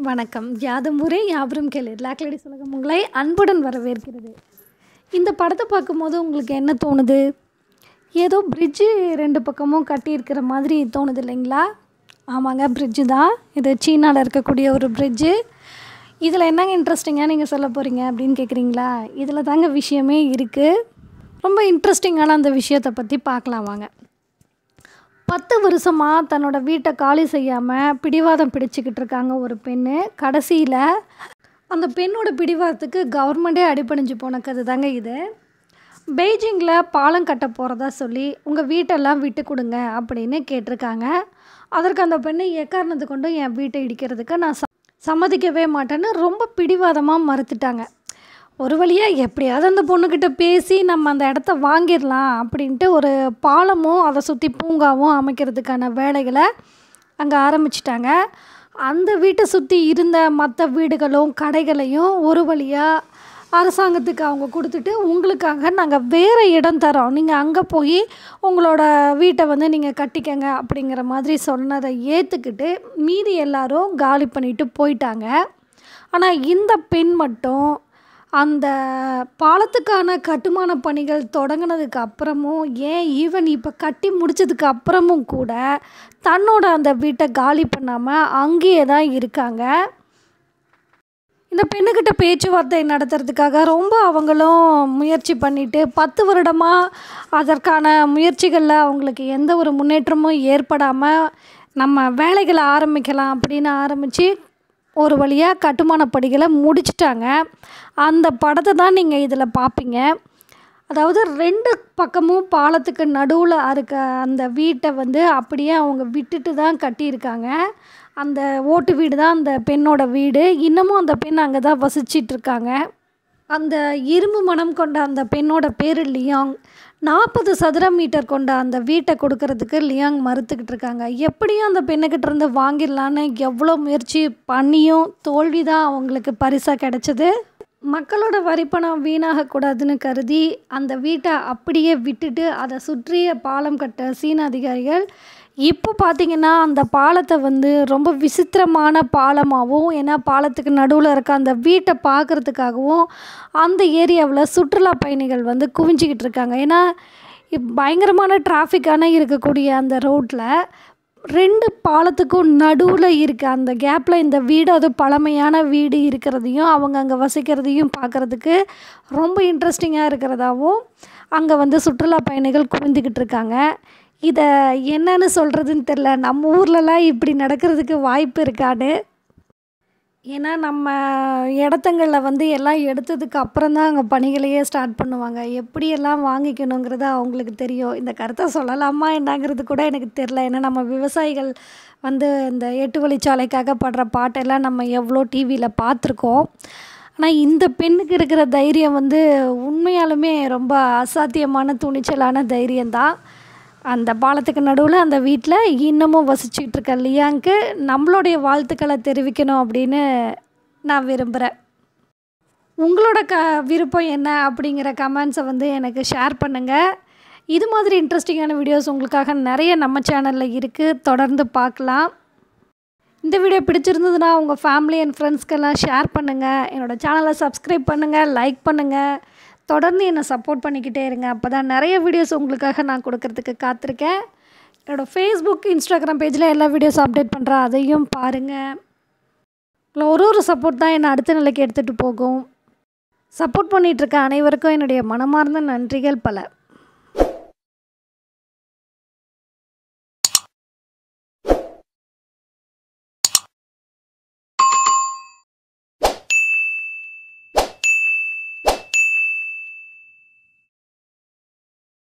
வணக்கம் யாதும் ஊரே யாவரும் கேளு லேக் லேடிஸ் உலகம் உங்களை அன்புடன் வரவேற்கிறது இந்த படத்தை பார்க்கும்போது உங்களுக்கு என்ன தோணுது ஏதோ பிரிட்ஜு ரெண்டு பக்கமும் கட்டியிருக்கிற மாதிரி தோணுது இல்லைங்களா ஆமாங்க பிரிட்ஜு தான் இது சீனாவில் இருக்கக்கூடிய ஒரு பிரிட்ஜு இதில் என்னங்க இன்ட்ரெஸ்டிங்காக நீங்கள் சொல்ல போகிறீங்க அப்படின்னு கேட்குறீங்களா இதில் தாங்க விஷயமே இருக்குது ரொம்ப இன்ட்ரெஸ்டிங்கான அந்த விஷயத்தை பற்றி பார்க்கலாம் வாங்க பத்து வருஷமாக தன்னோட வீட்டை காலி செய்யாமல் பிடிவாதம் பிடிச்சிக்கிட்டு இருக்காங்க ஒரு பெண்ணு கடைசியில் அந்த பெண்ணோட பிடிவாதத்துக்கு கவர்மெண்ட்டே அடிபணிஞ்சு போன கதை தாங்க இது பெய்ஜிங்கில் பாலம் கட்ட போகிறதா சொல்லி உங்கள் வீட்டெல்லாம் விட்டு கொடுங்க அப்படின்னு கேட்டிருக்காங்க அதற்கு அந்த பெண்ணை எக்காரணத்தை கொண்டு என் வீட்டை இடிக்கிறதுக்கு நான் ச- சம்மதிக்கவே மாட்டேன்னு ரொம்ப பிடிவாதமாக மறுத்துட்டாங்க ஒரு வழியாக எப்படியாவது அந்த பொண்ணுக்கிட்ட பேசி நம்ம அந்த இடத்த வாங்கிடலாம் அப்படின்ட்டு ஒரு பாலமும் அதை சுற்றி பூங்காவும் அமைக்கிறதுக்கான வேலைகளை அங்கே ஆரம்பிச்சிட்டாங்க அந்த வீட்டை சுற்றி இருந்த மற்ற வீடுகளும் கடைகளையும் ஒரு வழியாக அரசாங்கத்துக்கு அவங்க கொடுத்துட்டு உங்களுக்காக நாங்கள் வேறு இடம் தரோம் நீங்கள் அங்கே போய் உங்களோட வீட்டை வந்து நீங்கள் கட்டிக்கங்க அப்படிங்கிற மாதிரி சொன்னதை ஏற்றுக்கிட்டு மீதி எல்லாரும் காலி பண்ணிட்டு போயிட்டாங்க ஆனால் இந்த பெண் மட்டும் அந்த பாலத்துக்கான கட்டுமான பணிகள் தொடங்கினதுக்கு அப்புறமும் ஏன் ஈவன் இப்போ கட்டி முடிச்சதுக்கு அப்புறமும் கூட தன்னோட அந்த வீட்டை காலி பண்ணாமல் அங்கேயே தான் இருக்காங்க இந்த பெண்ணுக்கிட்ட பேச்சுவார்த்தை நடத்துறதுக்காக ரொம்ப அவங்களும் முயற்சி பண்ணிட்டு பத்து வருடமாக அதற்கான முயற்சிகளில் அவங்களுக்கு எந்த ஒரு முன்னேற்றமும் ஏற்படாமல் நம்ம வேலைகளை ஆரம்பிக்கலாம் அப்படின்னு ஆரம்பித்து ஒரு வழியாக கட்டுமான படிகளை முடிச்சிட்டாங்க அந்த படத்தை தான் நீங்கள் இதில் பார்ப்பீங்க அதாவது ரெண்டு பக்கமும் பாலத்துக்கு நடுவில் இருக்க அந்த வீட்டை வந்து அப்படியே அவங்க விட்டுட்டு தான் கட்டியிருக்காங்க அந்த ஓட்டு வீடு தான் அந்த பெண்ணோட வீடு இன்னமும் அந்த பெண் அங்கே தான் வசிச்சிட்டு இருக்காங்க அந்த இரும்பு மனம் கொண்ட அந்த பெண்ணோட பேர் லியாங் நாற்பது சதுர மீட்டர் கொண்ட அந்த வீட்டை கொடுக்கறதுக்கு லியாங் மறுத்துக்கிட்டு இருக்காங்க எப்படியும் அந்த பெண்ணுக்கிட்ட இருந்து வாங்கிடலான்னு எவ்வளோ முயற்சி பண்ணியும் தோல்வி தான் அவங்களுக்கு பரிசாக கிடைச்சது மக்களோட வரிப்பணம் வீணாகக்கூடாதுன்னு கருதி அந்த வீட்டை அப்படியே விட்டுட்டு அதை சுற்றிய பாலம் கட்ட சீன அதிகாரிகள் இப்போ பார்த்தீங்கன்னா அந்த பாலத்தை வந்து ரொம்ப விசித்திரமான பாலமாகவும் ஏன்னா பாலத்துக்கு நடுவில் இருக்க அந்த வீட்டை பார்க்குறதுக்காகவும் அந்த ஏரியாவில் சுற்றுலா பயணிகள் வந்து குவிஞ்சிக்கிட்டு இருக்காங்க ஏன்னா இப் பயங்கரமான டிராஃபிக்கான இருக்கக்கூடிய அந்த ரோட்டில் ரெண்டு பாலத்துக்கும் நடுவில் இருக்க அந்த கேப்பில் இந்த வீடு அது பழமையான வீடு இருக்கிறதையும் அவங்க அங்கே வசிக்கிறதையும் பார்க்குறதுக்கு ரொம்ப இன்ட்ரெஸ்டிங்காக இருக்கிறதாவும் அங்கே வந்து சுற்றுலா பயணிகள் குவிந்துக்கிட்டு இருக்காங்க இதை என்னன்னு சொல்கிறதுன்னு தெரில நம்ம ஊர்லலாம் இப்படி நடக்கிறதுக்கு வாய்ப்பு இருக்காது ஏன்னா நம்ம இடத்தங்களில் வந்து எல்லாம் எடுத்ததுக்கு அப்புறம் தான் அங்கே பணிகளையே ஸ்டார்ட் பண்ணுவாங்க எப்படியெல்லாம் வாங்கிக்கணுங்கிறது அவங்களுக்கு தெரியும் இந்த கருத்தை சொல்லலாமா என்னங்கிறது கூட எனக்கு தெரில ஏன்னா நம்ம விவசாயிகள் வந்து இந்த எட்டு வழிச்சாலைக்காக படுற பாட்டெல்லாம் நம்ம எவ்வளோ டிவியில் பார்த்துருக்கோம் ஆனால் இந்த பெண்ணுக்கு இருக்கிற தைரியம் வந்து உண்மையாலுமே ரொம்ப அசாத்தியமான துணிச்சலான தைரியம்தான் அந்த பாலத்துக்கு நடுவில் அந்த வீட்டில் இன்னமும் வசிச்சுக்கிட்டு இருக்க லியாங்க்கு நம்மளுடைய வாழ்த்துக்களை தெரிவிக்கணும் அப்படின்னு நான் விரும்புகிறேன் உங்களோட க விருப்பம் என்ன அப்படிங்கிற கமெண்ட்ஸை வந்து எனக்கு ஷேர் பண்ணுங்கள் இது மாதிரி இன்ட்ரெஸ்டிங்கான வீடியோஸ் உங்களுக்காக நிறைய நம்ம சேனலில் இருக்குது தொடர்ந்து பார்க்கலாம் இந்த வீடியோ பிடிச்சிருந்ததுன்னா உங்கள் ஃபேமிலி அண்ட் ஃப்ரெண்ட்ஸ்க்கெல்லாம் ஷேர் பண்ணுங்கள் என்னோடய சேனலை சப்ஸ்கிரைப் பண்ணுங்கள் லைக் பண்ணுங்கள் தொடர்ந்து என்னை சப்போர்ட் பண்ணிக்கிட்டே இருங்க அப்போ தான் நிறைய வீடியோஸ் உங்களுக்காக நான் கொடுக்கறதுக்கு காத்திருக்கேன் என்னோடய ஃபேஸ்புக் இன்ஸ்டாகிராம் பேஜில் எல்லா வீடியோஸ் அப்டேட் பண்ணுறேன் அதையும் பாருங்கள் இல்லை ஒரு ஒரு சப்போர்ட் தான் என்னை அடுத்த நிலைக்கு எடுத்துகிட்டு போகும் சப்போர்ட் பண்ணிகிட்ருக்க அனைவருக்கும் என்னுடைய மனமார்ந்த நன்றிகள் பல